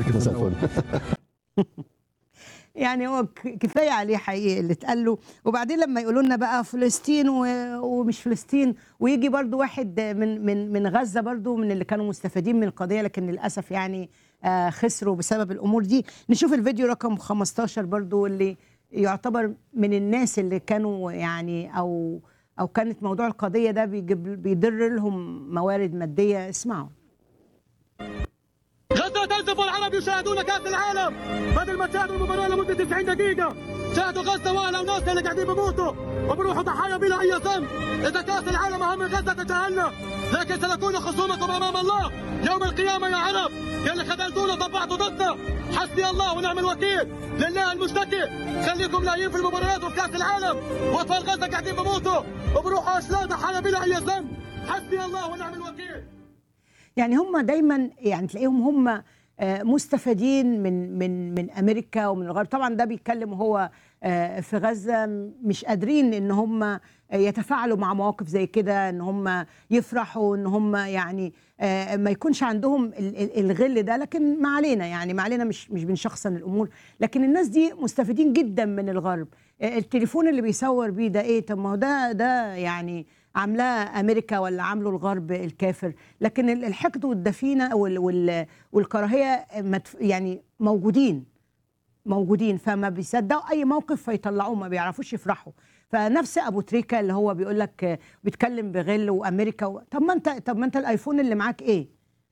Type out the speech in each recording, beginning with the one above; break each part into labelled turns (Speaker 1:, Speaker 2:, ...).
Speaker 1: عليك
Speaker 2: مساء
Speaker 1: مساء
Speaker 2: الفل
Speaker 3: يعني هو ك- كفايه عليه حقيقي اللي اتقال له وبعدين لما يقولوا لنا بقى فلسطين و- ومش فلسطين ويجي برضو واحد من من من غزه برضو من اللي كانوا مستفيدين من القضيه لكن للاسف يعني آه، خسروا بسبب الامور دي نشوف الفيديو رقم 15 برضو اللي يعتبر من الناس اللي كانوا يعني او او كانت موضوع القضيه ده بيجيب بيضر لهم موارد ماديه اسمعوا
Speaker 4: غزة تنزف والعرب يشاهدون كأس العالم بدل ما تشاهدوا المباراة لمدة 90 دقيقة شاهدوا غزة وأهلها وناسها اللي قاعدين بيموتوا وبروحوا ضحايا بلا أي ذنب إذا كأس العالم أهم من غزة تجاهلنا لكن سنكون خصومكم أمام الله يوم القيامة يا عرب يا اللي خذلتونا طبعتوا ضدنا حسبي الله ونعم الوكيل لله المشتكي خليكم لاهيين في المباريات وفي كأس العالم وأطفال غزة قاعدين بيموتوا وبروحوا أشلاء ضحايا بلا أي ذنب حسبي الله ونعم الوكيل
Speaker 3: يعني هم دايما يعني تلاقيهم هم آه، مستفيدين من من من امريكا ومن الغرب طبعا ده بيتكلم وهو آه، في غزه مش قادرين ان هم يتفاعلوا مع مواقف زي كده ان هم يفرحوا ان هم يعني آه، ما يكونش عندهم ال- ال- الغل ده لكن ما علينا يعني ما علينا مش مش بنشخصن الامور لكن الناس دي مستفيدين جدا من الغرب آه، التليفون اللي بيصور بيه ده ايه طب ما هو ده ده يعني عاملاه امريكا ولا عامله الغرب الكافر لكن ال- الحقد والدفينه وال وال والكراهيه مدف- يعني موجودين موجودين فما بيصدقوا اي موقف فيطلعوه ما بيعرفوش يفرحوا فنفس ابو تريكه اللي هو بيقول لك بيتكلم بغل وامريكا و... طب ما انت طب ما انت الايفون اللي معاك ايه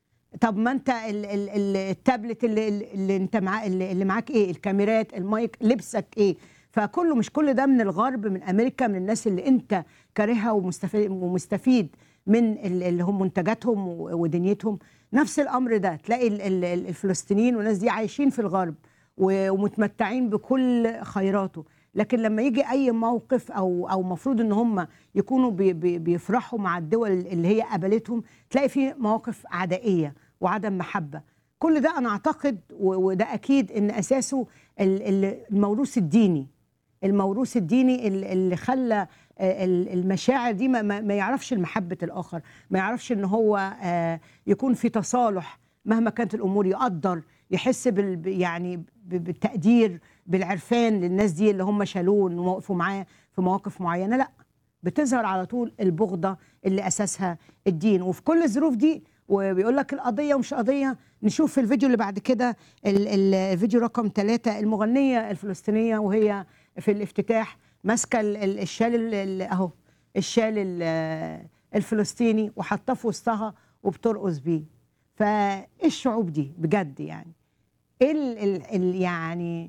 Speaker 3: طب ما انت ال ال ال التابلت اللي, اللي انت معاه اللي, اللي معاك ايه الكاميرات المايك لبسك ايه فكله مش كل ده من الغرب من امريكا من الناس اللي انت كارهها ومستفيد ومستفيد من ال- اللي هم منتجاتهم و- ودنيتهم نفس الامر ده تلاقي ال- ال- ال- الفلسطينيين والناس دي عايشين في الغرب و- ومتمتعين بكل خيراته لكن لما يجي اي موقف او او مفروض ان هم يكونوا بي بي بيفرحوا مع الدول اللي هي قبلتهم تلاقي في مواقف عدائيه وعدم محبه كل ده انا اعتقد و- وده اكيد ان اساسه ال- ال- الموروث الديني الموروث الديني ال- اللي خلى آه، ال- المشاعر دي ما, ما ما يعرفش المحبة الآخر ما يعرفش إن هو آه، يكون في تصالح مهما كانت الأمور يقدر يحس بال يعني ب- بالتقدير بالعرفان للناس دي اللي هم شالوه ووقفوا معاه في مواقف معينة لا بتظهر على طول البغضة اللي أساسها الدين وفي كل الظروف دي وبيقول لك القضية ومش قضية نشوف في الفيديو اللي بعد كده ال- ال- الفيديو رقم ثلاثة المغنية الفلسطينية وهي في الافتتاح ماسكة ال- ال- الشال ال- ال- أهو الشال ال- الفلسطيني وحاطاه في وسطها وبترقص بيه فايه الشعوب دي بجد يعني ايه ال ال ال يعني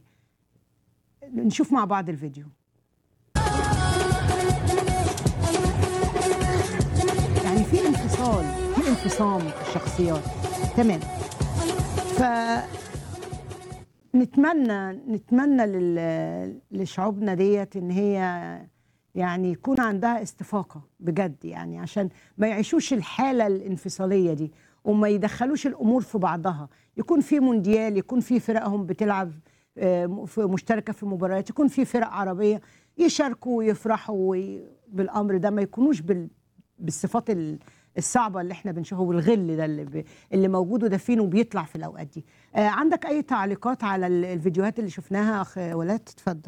Speaker 3: نشوف مع بعض الفيديو يعني في انفصال في انفصام في الشخصيات تمام ف نتمنى نتمنى لل- لشعوبنا ديت ان هي يعني يكون عندها استفاقه بجد يعني عشان ما يعيشوش الحاله الانفصاليه دي وما يدخلوش الامور في بعضها يكون في مونديال يكون في فرقهم بتلعب آه، في مشتركه في مباريات يكون في فرق عربيه يشاركوا ويفرحوا وي- بالامر ده ما يكونوش بال بالصفات ال- الصعبه اللي احنا بنشوفها والغل ده اللي, ب... اللي موجود وده فين وبيطلع في الاوقات دي آه عندك اي تعليقات على ال- الفيديوهات اللي شفناها اخ ولاد اتفضل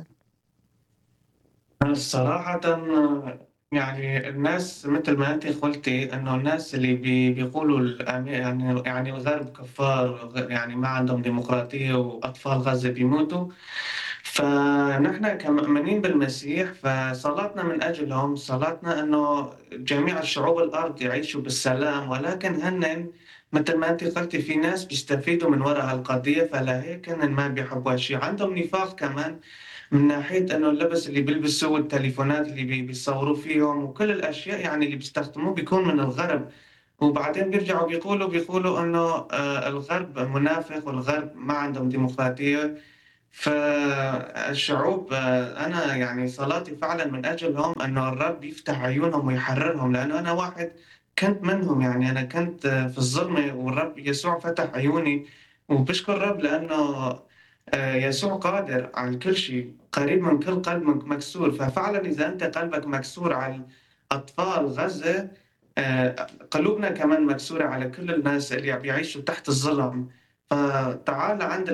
Speaker 5: صراحة يعني الناس مثل ما أنت قلتي إنه الناس اللي بي بيقولوا الأمي- يعني يعني الغرب كفار وغ- يعني ما عندهم ديمقراطية وأطفال غزة بيموتوا فنحن كمؤمنين بالمسيح فصلاتنا من أجلهم صلاتنا إنه جميع شعوب الأرض يعيشوا بالسلام ولكن هن مثل ما أنت قلتي في ناس بيستفيدوا من وراء هالقضية فلا هيك هن ما بيحبوا هالشيء عندهم نفاق كمان من ناحية إنه اللبس اللي بيلبسوه والتليفونات اللي بي- بيصوروا فيهم وكل الأشياء يعني اللي بيستخدموه بيكون من الغرب وبعدين بيرجعوا بيقولوا بيقولوا إنه آه، الغرب منافق والغرب ما عندهم ديمقراطية فالشعوب آه، أنا يعني صلاتي فعلا من أجلهم إنه الرب يفتح عيونهم ويحررهم لأنه أنا واحد كنت منهم يعني أنا كنت آه، في الظلمة والرب يسوع فتح عيوني وبشكر الرب لأنه آه، يسوع قادر على كل شيء قريب من كل قلب مك- مكسور ففعلا إذا أنت قلبك مكسور على أطفال غزة آه، قلوبنا كمان مكسورة على كل الناس اللي بيعيشوا تحت الظلم فتعال عند